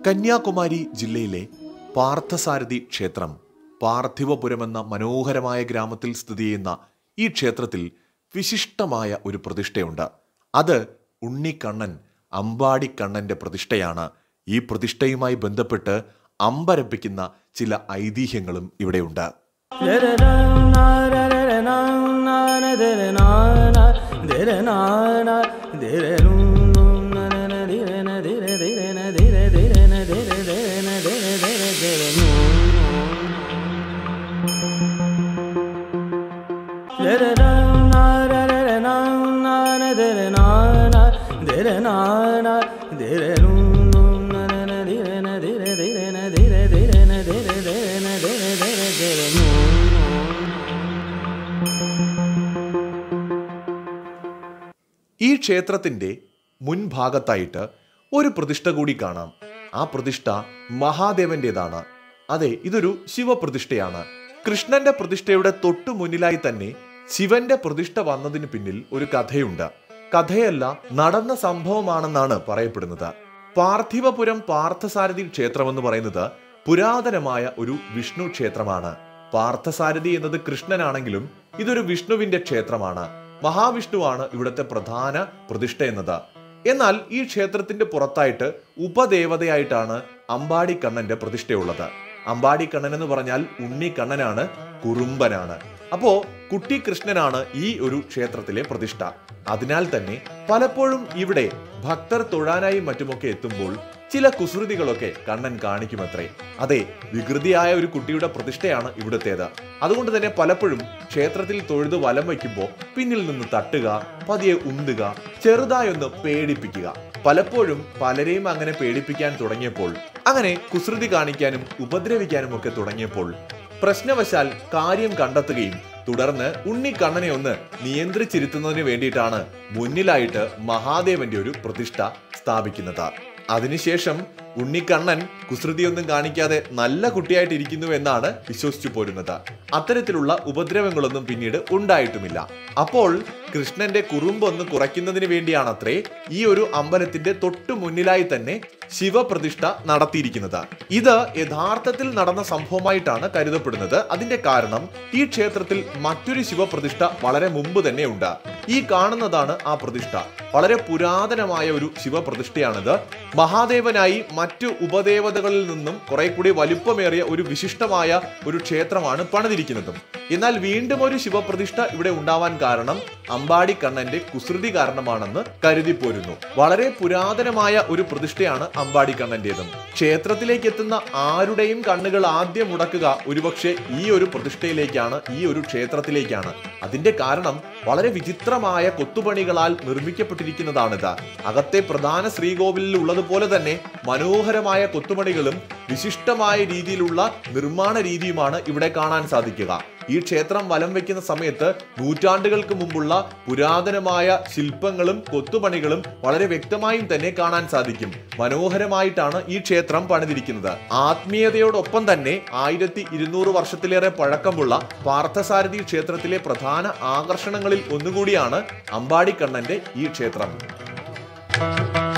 കന്യാകുമാരി ജില്ലയിലെ പാർത്ഥസാരഥി ക്ഷേത്രം പാർത്ഥിവപുരമെന്ന മനോഹരമായ ഗ്രാമത്തിൽ സ്ഥിതി ചെയ്യുന്ന ഈ ക്ഷേത്രത്തിൽ വിശിഷ്ടമായ ഒരു പ്രതിഷ്ഠയുണ്ട് അത് ഉണ്ണിക്കണ്ണൻ അമ്പാടിക്കണ്ണന്റെ പ്രതിഷ്ഠയാണ് ഈ പ്രതിഷ്ഠയുമായി ബന്ധപ്പെട്ട് അമ്പരപ്പിക്കുന്ന ചില ഐതിഹ്യങ്ങളും ഇവിടെയുണ്ട് ഈ ക്ഷേത്രത്തിന്റെ മുൻഭാഗത്തായിട്ട് ഒരു പ്രതിഷ്ഠ കൂടി കാണാം ആ പ്രതിഷ്ഠ മഹാദേവന്റേതാണ് അതെ ഇതൊരു ശിവപ്രതിഷ്ഠയാണ് കൃഷ്ണന്റെ പ്രതിഷ്ഠയുടെ തൊട്ടു മുന്നിലായി തന്നെ ശിവന്റെ പ്രതിഷ്ഠ വന്നതിന് പിന്നിൽ ഒരു കഥയുണ്ട് കഥയല്ല നടന്ന സംഭവമാണെന്നാണ് പറയപ്പെടുന്നത് പാർത്ഥിവപുരം പാർത്ഥസാരഥി ക്ഷേത്രം എന്ന് പറയുന്നത് പുരാതനമായ ഒരു വിഷ്ണു ക്ഷേത്രമാണ് പാർത്ഥസാരഥി എന്നത് കൃഷ്ണനാണെങ്കിലും ഇതൊരു വിഷ്ണുവിന്റെ ക്ഷേത്രമാണ് മഹാവിഷ്ണുവാണ് ഇവിടുത്തെ പ്രധാന പ്രതിഷ്ഠ എന്നത് എന്നാൽ ഈ ക്ഷേത്രത്തിന്റെ പുറത്തായിട്ട് ഉപദേവതയായിട്ടാണ് അമ്പാടിക്കണ്ണന്റെ പ്രതിഷ്ഠയുള്ളത് അമ്പാടിക്കണ്ണൻ എന്ന് പറഞ്ഞാൽ ഉണ്ണിക്കണ്ണനാണ് കുറുമ്പനാണ് അപ്പോ കുട്ടി കൃഷ്ണനാണ് ഈ ഒരു ക്ഷേത്രത്തിലെ പ്രതിഷ്ഠ അതിനാൽ തന്നെ പലപ്പോഴും ഇവിടെ ഭക്തർ തൊഴാനായി മറ്റുമൊക്കെ എത്തുമ്പോൾ ചില കുസൃതികളൊക്കെ കണ്ണൻ കാണിക്കുമത്രേ അതെ വികൃതിയായ ഒരു കുട്ടിയുടെ പ്രതിഷ്ഠയാണ് ഇവിടുത്തേത് അതുകൊണ്ട് തന്നെ പലപ്പോഴും ക്ഷേത്രത്തിൽ തൊഴുത് വലം വയ്ക്കുമ്പോൾ പിന്നിൽ നിന്ന് തട്ടുക പതിയെ ഉന്തുക ചെറുതായൊന്ന് പേടിപ്പിക്കുക പലപ്പോഴും പലരെയും അങ്ങനെ പേടിപ്പിക്കാൻ തുടങ്ങിയപ്പോൾ അങ്ങനെ കുസൃതി കാണിക്കാനും ഉപദ്രവിക്കാനും ഒക്കെ തുടങ്ങിയപ്പോൾ പ്രശ്നവശാൽ കാര്യം കണ്ടെത്തുകയും തുടർന്ന് ഉണ്ണിക്കണ്ണനെ ഒന്ന് നിയന്ത്രിച്ചിരുത്തുന്നതിന് വേണ്ടിയിട്ടാണ് മുന്നിലായിട്ട് മഹാദേവന്റെ ഒരു പ്രതിഷ്ഠ സ്ഥാപിക്കുന്നത് അതിനുശേഷം ഉണ്ണിക്കണ്ണൻ കുസൃതിയൊന്നും കാണിക്കാതെ നല്ല കുട്ടിയായിട്ട് ഇരിക്കുന്നു എന്നാണ് വിശ്വസിച്ചു പോരുന്നത് അത്തരത്തിലുള്ള ഉപദ്രവങ്ങളൊന്നും പിന്നീട് ഉണ്ടായിട്ടുമില്ല അപ്പോൾ കൃഷ്ണന്റെ കുറുമ്പൊന്ന് കുറയ്ക്കുന്നതിന് വേണ്ടിയാണത്രേ ഈ ഒരു അമ്പലത്തിന്റെ തൊട്ടു മുന്നിലായി തന്നെ ശിവപ്രതിഷ്ഠ നടത്തിയിരിക്കുന്നത് ഇത് യഥാർത്ഥത്തിൽ നടന്ന സംഭവമായിട്ടാണ് കരുതപ്പെടുന്നത് അതിന്റെ കാരണം ഈ ക്ഷേത്രത്തിൽ മറ്റൊരു ശിവപ്രതിഷ്ഠ വളരെ മുമ്പ് തന്നെ ഉണ്ട് ഈ കാണുന്നതാണ് ആ പ്രതിഷ്ഠ വളരെ പുരാതനമായ ഒരു ശിവപ്രതിഷ്ഠയാണിത് മഹാദേവനായി മറ്റു ഉപദേവതകളിൽ നിന്നും കുറെ കൂടി വലുപ്പമേറിയ ഒരു വിശിഷ്ടമായ ഒരു ക്ഷേത്രമാണ് പണിതിരിക്കുന്നതും എന്നാൽ വീണ്ടും ഒരു ശിവപ്രതിഷ്ഠ ഇവിടെ ഉണ്ടാവാൻ കാരണം അമ്പാടി കണ്ണന്റെ കുസൃതി കാരണമാണെന്ന് കരുതിപ്പോരുന്നു വളരെ പുരാതനമായ ഒരു പ്രതിഷ്ഠയാണ് അമ്പാടി കണ്ണന്റേതും ക്ഷേത്രത്തിലേക്ക് എത്തുന്ന ആരുടെയും കണ്ണുകൾ ആദ്യം മുടക്കുക ഒരുപക്ഷെ ഈ ഒരു പ്രതിഷ്ഠയിലേക്കാണ് ഈ ഒരു ക്ഷേത്രത്തിലേക്കാണ് അതിന്റെ കാരണം വളരെ വിചിത്രമായ കൊത്തുപണികളാൽ നിർമ്മിക്കപ്പെട്ടിരിക്കുന്നതാണിത് അകത്തെ പ്രധാന ശ്രീകോവിലിൽ ഉള്ളതുപോലെ തന്നെ മനോഹരമായ കൊത്തുപണികളും വിശിഷ്ടമായ രീതിയിലുള്ള നിർമ്മാണ രീതിയുമാണ് ഇവിടെ കാണാൻ സാധിക്കുക ഈ ക്ഷേത്രം വലം വെക്കുന്ന സമയത്ത് നൂറ്റാണ്ടുകൾക്ക് മുമ്പുള്ള പുരാതനമായ ശില്പങ്ങളും കൊത്തുപണികളും വളരെ വ്യക്തമായും തന്നെ കാണാൻ സാധിക്കും മനോഹരമായിട്ടാണ് ഈ ക്ഷേത്രം പണിതിരിക്കുന്നത് ആത്മീയതയോടൊപ്പം തന്നെ ആയിരത്തി ഇരുന്നൂറ് വർഷത്തിലേറെ പഴക്കമുള്ള പാർത്ഥസാരഥി ക്ഷേത്രത്തിലെ പ്രധാന ആകർഷണങ്ങളിൽ ഒന്നുകൂടിയാണ് അമ്പാടിക്കണ്ണന്റെ ഈ ക്ഷേത്രം